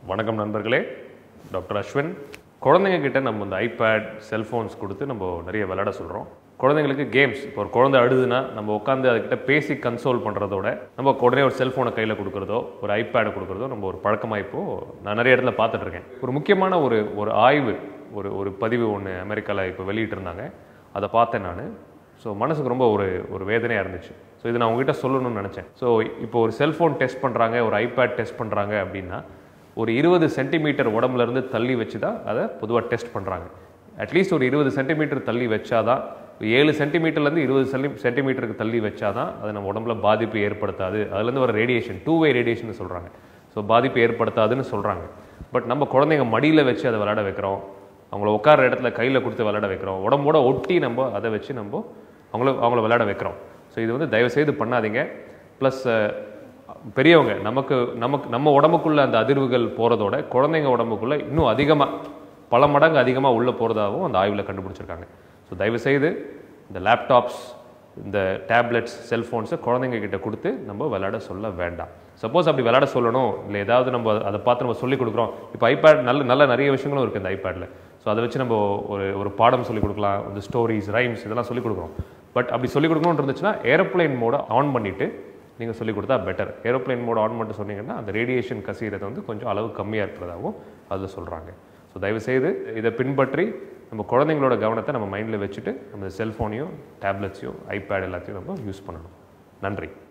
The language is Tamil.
வணக்கம் நண்பர்களே டாக்டர் அஸ்வின் குழந்தைங்க கிட்ட நம்ம இந்த ஐபேட் செல்ஃபோன்ஸ் கொடுத்து நம்ம நிறைய விளையாட சொல்கிறோம் குழந்தைங்களுக்கு கேம்ஸ் இப்போ ஒரு குழந்தை அழுதுனா நம்ம உட்காந்து அதுக்கிட்ட பேசி கன்சோல் பண்ணுறதோட நம்ம உடனே ஒரு செல்ஃபோனை கையில் கொடுக்குறதோ ஒரு ஐபேடை கொடுக்குறதோ நம்ம ஒரு பழக்கமாக இப்போ நான் நிறைய இடத்துல பார்த்துட்டு இருக்கேன் ஒரு முக்கியமான ஒரு ஒரு ஆய்வு ஒரு ஒரு பதிவு ஒன்று அமெரிக்காவில் இப்போ வெளியிட்டிருந்தாங்க அதை பார்த்தேன் நான் ஸோ மனசுக்கு ரொம்ப ஒரு ஒரு வேதனையாக இருந்துச்சு ஸோ இது நான் உங்ககிட்ட சொல்லணும்னு நினச்சேன் ஸோ இப்போ ஒரு செல்ஃபோன் டெஸ்ட் பண்ணுறாங்க ஒரு ஐபேட் டெஸ்ட் பண்ணுறாங்க அப்படின்னா ஒரு இருபது சென்டிமீட்டர் உடம்புல இருந்து தள்ளி வச்சு தான் அதை பொதுவாக டெஸ்ட் பண்ணுறாங்க அட்லீஸ்ட் ஒரு இருபது சென்டிமீட்டர் தள்ளி வச்சாதான் ஏழு சென்டிமீட்டர்லேருந்து இருபது சென்டி சென்டிமீட்டருக்கு தள்ளி வச்சாதான் அது நம்ம உடம்புல பாதிப்பு ஏற்படுத்தாது அதுலேருந்து வர ரேடியேஷன் டூ வே ரேடியேஷன் சொல்கிறாங்க ஸோ பாதிப்பு ஏற்படுத்தாதுன்னு சொல்கிறாங்க பட் நம்ம குழந்தைங்க மடியில் வச்சு அதை விளையாட வைக்கிறோம் அவங்கள உட்கார இடத்துல கையில் கொடுத்து விளையாட வைக்கிறோம் உடம்போட ஒட்டி நம்ம அதை வச்சு நம்ம அவங்கள அவங்கள விளையாட வைக்கிறோம் ஸோ இது வந்து தயவுசெய்து பண்ணாதீங்க ப்ளஸ் பெரியவங்க நமக்கு நமக்கு நம்ம உடம்புக்குள்ள அந்த அதிர்வுகள் போகிறதோட குழந்தைங்க உடம்புக்குள்ள இன்னும் அதிகமாக பல மடங்கு அதிகமாக உள்ளே போகிறதாகவும் அந்த ஆய்வில் கண்டுபிடிச்சிருக்காங்க ஸோ தயவுசெய்து இந்த லேப்டாப்ஸ் இந்த டேப்லெட்ஸ் செல்ஃபோன்ஸை குழந்தைங்க கிட்ட கொடுத்து நம்ம விளையாட சொல்ல வேண்டாம் சப்போஸ் அப்படி விளையாட சொல்லணும் இல்லை ஏதாவது நம்ம அதை பார்த்து நம்ம சொல்லிக் கொடுக்குறோம் இப்போ ஐபேட் நல்ல நல்ல நிறைய விஷயங்களும் இருக்குது இந்த ஐபேடில் ஸோ அதை வச்சு நம்ம ஒரு ஒரு பாடம் சொல்லிக் கொடுக்கலாம் இந்த ஸ்டோரிஸ் ரைம்ஸ் இதெல்லாம் சொல்லிக் கொடுக்குறோம் பட் அப்படி சொல்லிக் கொடுக்கணும்னு இருந்துச்சுன்னா ஏரோப்ளேன் மோட ஆன் பண்ணிவிட்டு நீங்கள் சொல்லிக் கொடுத்தா பெட்டர் ஏரோப்ளேன் மோட் ஆன் பண்ணிட்டு சொன்னீங்கன்னா அந்த ரேடியேஷன் கசிகிறது வந்து கொஞ்சம் அளவு கம்மியாக இருக்கிறதாகவும் அதில் சொல்கிறாங்க ஸோ தயவுசெய்து இதை பின்பற்றி நம்ம குழந்தைங்களோட கவனத்தை நம்ம மைண்டில் வச்சுட்டு நம்ம செல்ஃபோனையும் டேப்லெட்ஸையும் ஐபேட் எல்லாத்தையும் நம்ம யூஸ் பண்ணணும் நன்றி